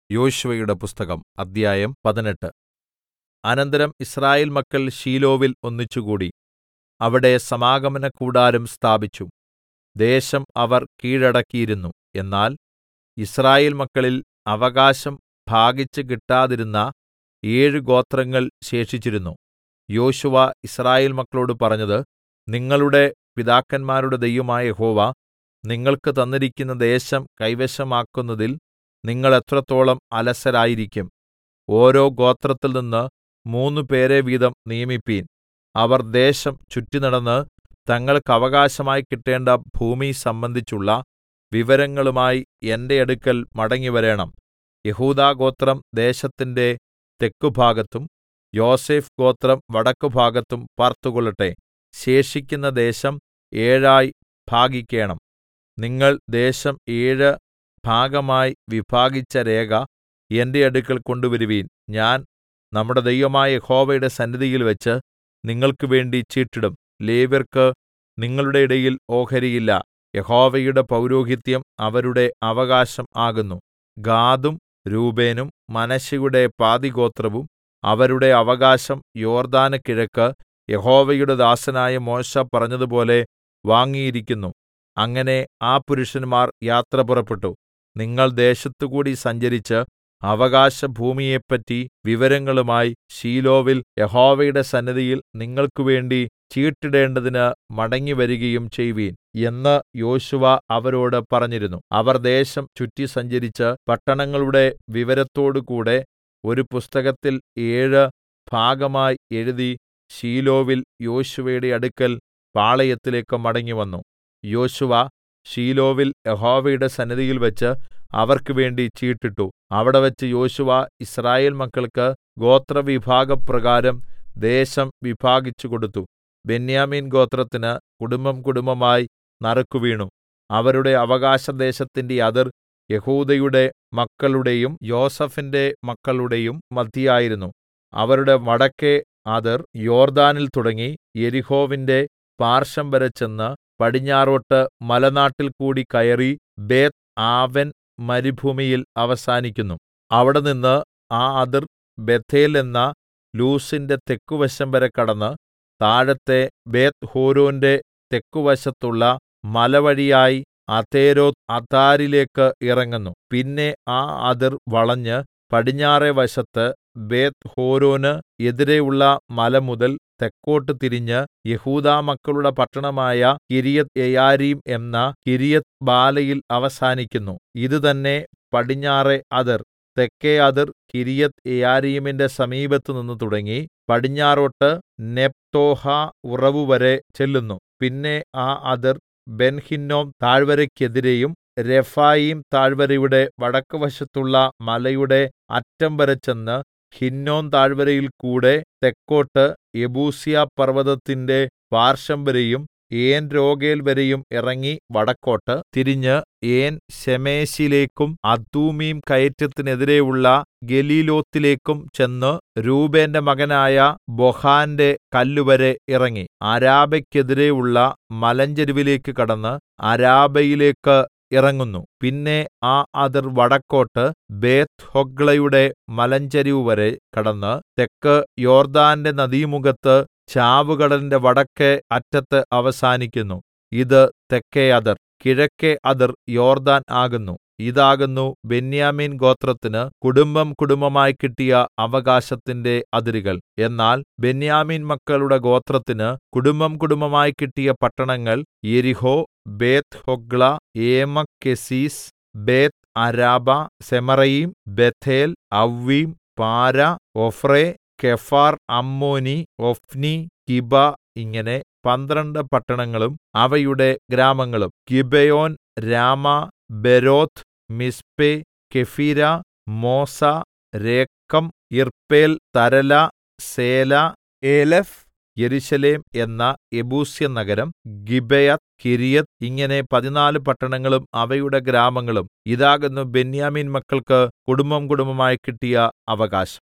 യോശുവയുടെ പുസ്തകം അദ്ധ്യായം പതിനെട്ട് അനന്തരം യിസ്രായേൽ മക്കൾ ശീലോവിൽ ഒന്നിച്ചുകൂടി അവിടെ സമാഗമനകൂടാരം സ്ഥാപിച്ചു ദേശം അവർ കീഴടക്കിയിരുന്നു എന്നാൽ യിസ്രായേൽ മക്കളിൽ അവകാശം ഭാഗിച്ച് കിട്ടാതിരുന്ന ഏഴ് ഗോത്രങ്ങൾ ശേഷിച്ചിരുന്നു യോശുവ യിസ്രായേൽ മക്കളോട് പറഞ്ഞത് നിങ്ങളുടെ പിതാക്കന്മാരുടെ ദൈവമായ യഹോവ നിങ്ങൾക്ക് തന്നിരിക്കുന്ന ദേശം കൈവശമാക്കുന്നതിൽ നിങ്ങൾ എത്രത്തോളം അലസരായിരിക്കും ഓരോ ഗോത്രത്തിൽനിന്ന് മൂന്നുപേരെ വീതം നിയമിപ്പീൻ അവർ ദേശം ചുറ്റിനടന്ന് തങ്ങൾക്ക് അവകാശമായി കിട്ടേണ്ട ഭൂമി സംബന്ധിച്ചുള്ള വിവരങ്ങളുമായി എന്റെ അടുക്കൽ മടങ്ങിവരേണം യെഹൂദാഗോത്രം ദേശത്തിന്റെ തെക്കുഭാഗത്തും യോസേഫ് ഗോത്രം വടക്കുഭാഗത്തും പാർത്തുകൊള്ളട്ടെ ശേഷിക്കുന്ന ദേശം ഏഴായി ഭാഗിക്കേണം നിങ്ങൾ ദേശം ഏഴ് ഭാഗമായി വിഭാഗിച്ച രേഖ എന്റെ അടുക്കൽ കൊണ്ടുവരുവിൻ ഞാൻ നമ്മുടെ ദൈവമായ യഹോവയുടെ സന്നിധിയിൽവെച്ച് നിങ്ങൾക്ക് വേണ്ടി ചീട്ടിടും ലേവ്യർക്ക് നിങ്ങളുടെ ഇടയിൽ ഓഹരിയില്ല യഹോവയുടെ പൗരോഹിത്യം അവരുടെ അവകാശം ആകുന്നു ഗാദും രൂബേനും മനശ്ശെയുടെ പാതിഗോത്രവും അവരുടെ അവകാശം യോർദ്ദാന് കിഴക്ക് യഹോവയുടെ ദാസനായ മോശെ പറഞ്ഞതുപോലെ വാങ്ങിയിരിക്കുന്നു അങ്ങനെ ആ പുരുഷന്മാർ യാത്ര പുറപ്പെട്ടു നിങ്ങൾ ദേശത്തുകൂടി സഞ്ചരിച്ച് അവകാശഭൂമിയെപ്പറ്റി വിവരങ്ങളുമായി ശീലോവിൽ യഹോവയുടെ സന്നിധിയിൽ നിങ്ങൾക്കുവേണ്ടി ചീട്ടിടേണ്ടതിന് മടങ്ങിവരികയും ചെയ്‌വിൻ എന്ന് യോശുവ അവരോട് പറഞ്ഞിരുന്നു അവർ ദേശം ചുറ്റി സഞ്ചരിച്ച് പട്ടണങ്ങളുടെ വിവരത്തോടുകൂടെ ഒരു പുസ്തകത്തിൽ ഏഴ് ഭാഗമായി എഴുതി ശീലോവിൽ യോശുവയുടെ അടുക്കൽ പാളയത്തിലേക്ക് മടങ്ങിവന്നു യോശുവ ശീലോവിൽ യഹോവയുടെ സന്നിധിയിൽവെച്ച് അവർക്ക് വേണ്ടി ചീട്ടിട്ടു അവിടെവെച്ച് യോശുവ യിസ്രായേൽ മക്കൾക്ക് ഗോത്രവിഭാഗപ്രകാരം ദേശം വിഭാഗിച്ചു കൊടുത്തു ബെന്യാമീൻ ഗോത്രത്തിന് കുടുംബംകുടുംബമായി നറുക്കുവീണു അവരുടെ അവകാശദേശത്തിന്റെ അതിർ യെഹൂദയുടെ മക്കളുടെയും യോസേഫിന്റെ മക്കളുടെയും മദ്ധ്യേയായിരുന്നു അവരുടെ വടക്കെ അതിർ യോർദ്ദാനിൽ തുടങ്ങി യെരിഹോവിന്റെ പാർശ്വംവരെ ചെന്ന് പടിഞ്ഞാറോട്ട് മലനാട്ടിൽകൂടി കയറി ബേത്ത്ആവെൻ മരുഭൂമിയിൽ അവസാനിക്കുന്നു അവിടെനിന്ന് ആ അതിർ ബേഥേൽ എന്ന ലൂസിന്റെ തെക്കുവശം വരെ കടന്ന് താഴത്തെ ബേത്ത്ഹോരോന്റെ തെക്കുവശത്തുള്ള മലവഴിയായി അതെരോത്ത് അദാരിലേക്ക് ഇറങ്ങുന്നു പിന്നെ ആ അതിർ വളഞ്ഞ് പടിഞ്ഞാറെ വശത്ത് ബേത്ത്ഹോരോന് എതിരെയുള്ള മലമുതൽ തെക്കോട്ട് തിരിഞ്ഞ് യെഹൂദാ മക്കളുടെ പട്ടണമായ കിര്യത്ത്യെയാരീം എന്ന കിര്യത്ത്ബാലയിൽ അവസാനിക്കുന്നു ഇത് തന്നെ പടിഞ്ഞാറെ അതിർ തെക്കെ അതിർ കിര്യത്ത്യെയാരീമിന്റെ സമീപത്തുനിന്ന് തുടങ്ങി പടിഞ്ഞാറോട്ട് നെപ്തോഹ ഉറവുവരെ ചെല്ലുന്നു പിന്നെ ആ അതിർ ബെൻഹിന്നോം താഴ്വരയ്ക്കെതിരെയുംരെഫയീം താഴ്വരയുടെ വടക്കുവശത്തുള്ള മലയുടെ അറ്റം വരെ ചെന്ന് ഹിന്നോം താഴ്വരയിൽ കൂടെ തെക്കോട്ട് യെബൂസ്യപർവ്വതത്തിന്റെ പാർശ്വംവരെയും ഏൻരോഗേൽ വരെയും ഇറങ്ങി വടക്കോട്ട് തിരിഞ്ഞ് ഏൻശേമെശിലേക്കും അദുമ്മീം കയറ്റത്തിനെതിരെയുള്ള ഗെലീലോത്തിലേക്കും ചെന്ന് രൂബേന്റെ മകനായ ബോഹാന്റെ കല്ലുവരെ ഇറങ്ങി അരാബയ്ക്കെതിരെയുള്ള മലഞ്ചരിവിലേക്ക് കടന്ന് അരാബയിലേക്ക് ഇറങ്ങുന്നു പിന്നെ ആ അതിർ വടക്കോട്ട് ബേത്ത്ഹൊഗ്ലയുടെ മലഞ്ചരിവ് വരെ കടന്ന് തെക്ക് യോർദ്ദാന്റെ നദീമുഖത്ത് ചാവുകടലിന്റെ വടക്കെ അറ്റത്ത് അവസാനിക്കുന്നു ഇത് തെക്കെ അതിർ കിഴക്കെ അതിർ യോർദ്ദാൻ ആകുന്നു ഇതാകുന്നു ബെന്യാമീൻ ഗോത്രത്തിന് കുടുംബം കുടുംബമായി കിട്ടിയ അവകാശത്തിന്റെ അതിരുകൾ എന്നാൽ ബെന്യാമീൻ മക്കളുടെ ഗോത്രത്തിന് കുടുംബം കുടുംബമായി കിട്ടിയ പട്ടണങ്ങൾ യെരിഹോ ബേത്ത്ഹൊഗ്ല ഏമക്കെസീസ് ബേത്ത് അരാബ സെമറയീം ബേഥേൽ അവ്വീം പാര ഒഫ്രെ കെഫാർ അമ്മോനി ഒഫ്നി ഗിബ ഇങ്ങനെ പന്ത്രണ്ട് പട്ടണങ്ങളും അവയുടെ ഗ്രാമങ്ങളും ഗിബെയോൻ രാമ ബെരോത്ത് മിസ്പെ കെഫീര മോസ രേക്കം ഇർപ്പേൽ തരല സേല ഏലെഫ് യെരൂശലേം എന്ന യെബൂസ്യനഗരം ഗിബെയത്ത് കിര്യത്ത് ഇങ്ങനെ പതിനാല് പട്ടണങ്ങളും അവയുടെ ഗ്രാമങ്ങളും ഇതാകുന്നു ബെന്യാമീൻ മക്കൾക്ക് കുടുംബം കുടുംബമായി കിട്ടിയ അവകാശം